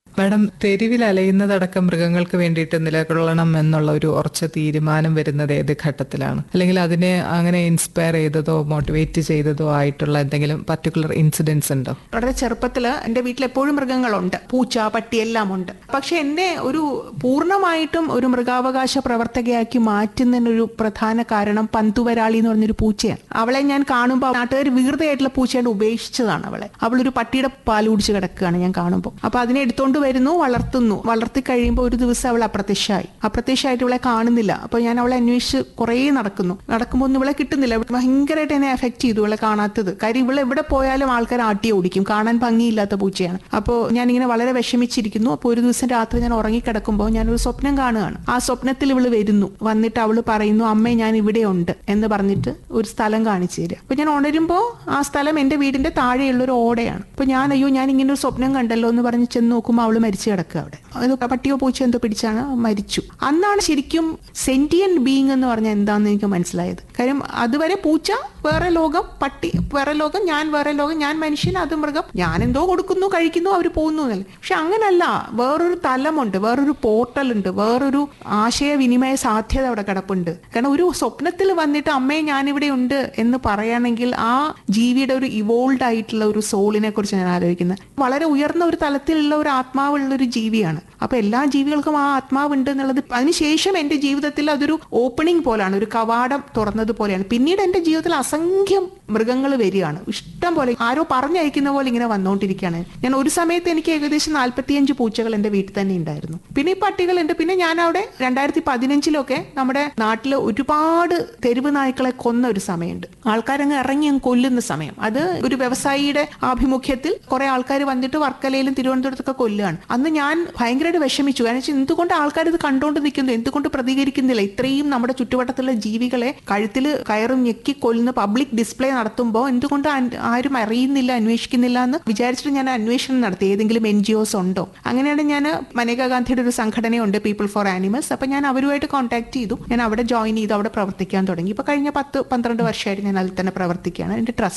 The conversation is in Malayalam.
മാഡം തെരുവിൽ അലയുന്നതടക്കം മൃഗങ്ങൾക്ക് വേണ്ടിയിട്ട് നിലകൊള്ളണം എന്നുള്ള ഒരു ഉറച്ച തീരുമാനം വരുന്നത് ഏത് ഘട്ടത്തിലാണ് അല്ലെങ്കിൽ അതിനെ അങ്ങനെ ഇൻസ്പയർ ചെയ്തതോ മോട്ടിവേറ്റ് ചെയ്തതോ ആയിട്ടുള്ള എന്തെങ്കിലും പർട്ടിക്കുലർ ഇൻസിഡൻസ് ഉണ്ടോ വളരെ ചെറുപ്പത്തില് എന്റെ വീട്ടിൽ എപ്പോഴും മൃഗങ്ങളുണ്ട് പൂച്ച പട്ടി എല്ലാം ഉണ്ട് പക്ഷെ എന്നെ ഒരു പൂർണ്ണമായിട്ടും ഒരു മൃഗാവകാശ പ്രവർത്തകയാക്കി മാറ്റുന്നതിനൊരു പ്രധാന കാരണം പന്തുവരാളി എന്ന് പറഞ്ഞൊരു പൂച്ചയാണ് അവളെ ഞാൻ കാണുമ്പോൾ നാട്ടുകാർ വികൃതയായിട്ടുള്ള പൂച്ചയായിട്ട് ഉപേക്ഷിച്ചതാണ് അവളെ അവളൊരു പട്ടിയുടെ പാൽ കുടിച്ച് കിടക്കുകയാണ് ഞാൻ കാണുമ്പോൾ അപ്പൊ അതിനെ എടുത്തോണ്ട് വരുന്നു വളർത്തുന്നു വളർത്തി കഴിയുമ്പോൾ ഒരു ദിവസം അവൾ അപ്രത്യക്ഷമായി അപ്രത്യക്ഷമായിട്ട് ഇവളെ കാണുന്നില്ല അപ്പൊ ഞാൻ അവളെ അന്വേഷിച്ച് കുറേ നടക്കുന്നു നടക്കുമ്പോൾ ഒന്നും ഇവളെ കിട്ടുന്നില്ല ഭയങ്കരമായിട്ട് എന്നെ എഫക്ട് ചെയ്തു ഇവളെ കാണാത്തത് കാര്യം ഇവളെ എവിടെ പോയാലും ആൾക്കാർ ആട്ടി ഓടിക്കും കാണാൻ ഭംഗിയില്ലാത്ത പൂച്ചയാണ് അപ്പോൾ ഞാനിങ്ങനെ വളരെ വിഷമിച്ചിരിക്കുന്നു അപ്പോൾ ഒരു ദിവസം രാത്രി ഞാൻ ഉറങ്ങിക്കിടക്കുമ്പോൾ ഞാനൊരു സ്വപ്നം കാണുകയാണ് ആ സ്വപ്നത്തിൽ ഇവള് വരുന്നു വന്നിട്ട് അവള് പറയുന്നു അമ്മേ ഞാൻ ഇവിടെ ഉണ്ട് എന്ന് പറഞ്ഞിട്ട് ഒരു സ്ഥലം കാണിച്ചു തരിക അപ്പൊ ഞാൻ ഉണരുമ്പോൾ ആ സ്ഥലം എന്റെ വീടിന്റെ താഴെയുള്ള ഒരു ഓടയാണ് അപ്പൊ ഞാൻ അയ്യോ ഞാൻ ഇങ്ങനെ ഒരു സ്വപ്നം കണ്ടല്ലോ എന്ന് പറഞ്ഞ് ചെന്ന് നോക്കുമ്പോൾ അവള് മരിച്ചു കിടക്കുക അവിടെ അത് പട്ടിയോ പൂച്ചയോ എന്തോ പിടിച്ചാണ് മരിച്ചു അന്നാണ് ശരിക്കും സെന്റിയൻ ബീങ് എന്ന് പറഞ്ഞാൽ എന്താണെന്ന് എനിക്ക് മനസ്സിലായത് കാര്യം അതുവരെ പൂച്ച വേറെ ലോകം പട്ടി വേറെ ലോകം ഞാൻ വേറെ ലോകം ഞാൻ മനുഷ്യൻ അത് മൃഗം ഞാൻ എന്തോ കൊടുക്കുന്നു കഴിക്കുന്നു അവർ പോകുന്നു എന്നല്ലേ പക്ഷെ അങ്ങനല്ല വേറൊരു തലമുണ്ട് വേറൊരു പോർട്ടൽ ഉണ്ട് വേറൊരു ആശയവിനിമയ സാധ്യത അവിടെ കിടപ്പുണ്ട് കാരണം ഒരു സ്വപ്നത്തിൽ വന്നിട്ട് അമ്മയെ ഞാനിവിടെ ഉണ്ട് എന്ന് പറയുകയാണെങ്കിൽ ആ ജീവിയുടെ ഒരു ഇവോൾഡ് ആയിട്ടുള്ള ഒരു സോളിനെ കുറിച്ച് ഞാൻ ആലോചിക്കുന്നത് വളരെ ഉയർന്ന ഒരു തലത്തിലുള്ള ഒരു ആത്മാവുള്ള ഒരു ജീവിയാണ് അപ്പൊ എല്ലാ ജീവികൾക്കും ആ ആത്മാവുണ്ട് എന്നുള്ളത് അതിനുശേഷം എന്റെ ജീവിതത്തിൽ അതൊരു ഓപ്പണിംഗ് പോലാണ് ഒരു കവാടം തുറന്നത് പോലെയാണ് പിന്നീട് എന്റെ ജീവിതത്തിൽ അസംഖ്യം മൃഗങ്ങൾ വരികയാണ് ഇഷ്ടം പോലെ ആരോ പറഞ്ഞയക്കുന്ന പോലെ ഇങ്ങനെ വന്നുകൊണ്ടിരിക്കുകയാണ് ഞാൻ ഒരു സമയത്ത് എനിക്ക് ഏകദേശം നാല്പത്തിയഞ്ച് പൂച്ചകൾ എന്റെ വീട്ടിൽ തന്നെ ഉണ്ടായിരുന്നു പിന്നെ ഈ പട്ടികളുണ്ട് പിന്നെ ഞാൻ അവിടെ രണ്ടായിരത്തി പതിനഞ്ചിലൊക്കെ നമ്മുടെ നാട്ടിൽ ഒരുപാട് തെരുവ് നായ്ക്കളെ കൊന്ന ഒരു സമയമുണ്ട് ആൾക്കാരങ്ങ് ഇറങ്ങി അങ്ങ് കൊല്ലുന്ന സമയം അത് ഒരു വ്യവസായിയുടെ ആഭിമുഖ്യത്തിൽ കുറെ ആൾക്കാർ വന്നിട്ട് വർക്കലയിലും തിരുവനന്തപുരത്തൊക്കെ കൊല്ലുകയാണ് അന്ന് ഞാൻ ഭയങ്കരമായിട്ട് വിഷമിച്ചു കാരണം വെച്ചാൽ എന്തുകൊണ്ട് ആൾക്കാർ ഇത് കണ്ടുകൊണ്ട് നിൽക്കുന്നു എന്തുകൊണ്ട് പ്രതികരിക്കുന്നില്ല ഇത്രയും നമ്മുടെ ചുറ്റുവട്ടത്തുള്ള ജീവികളെ കഴുത്തിൽ കയറും ഞെക്കി കൊല്ലുന്ന പബ്ലിക് ഡിസ്പ്ലേ നടത്തുമ്പോൾ എന്തുകൊണ്ട് അൻ- ആരും അറിയുന്നില്ല അന്വേഷിക്കുന്നില്ല എന്ന് വിചാരിച്ചിട്ട് ഞാൻ അന്വേഷണം നടത്തി ഏതെങ്കിലും എൻ ജി ഒസ് ഉണ്ടോ അങ്ങനെയാണ് ഞാൻ മനേക ഗാന്ധിയുടെ ഒരു സംഘടനയുണ്ട് പീപ്പിൾ ഫോർ ആനിമൽസ് അപ്പൊ ഞാൻ അവരുമായിട്ട് കോൺടാക്ട് ചെയ്തു ഞാൻ അവിടെ ജോയിൻ ചെയ്തു അവിടെ പ്രവർത്തിക്കാൻ തുടങ്ങി ഇപ്പൊ കഴിഞ്ഞ പത്ത് പന്ത്രണ്ട് വർഷമായിട്ട് ഞാൻ അതിൽ തന്നെ പ്രവർത്തിക്കുകയാണ് എന്റെ ട്രസ്റ്റ്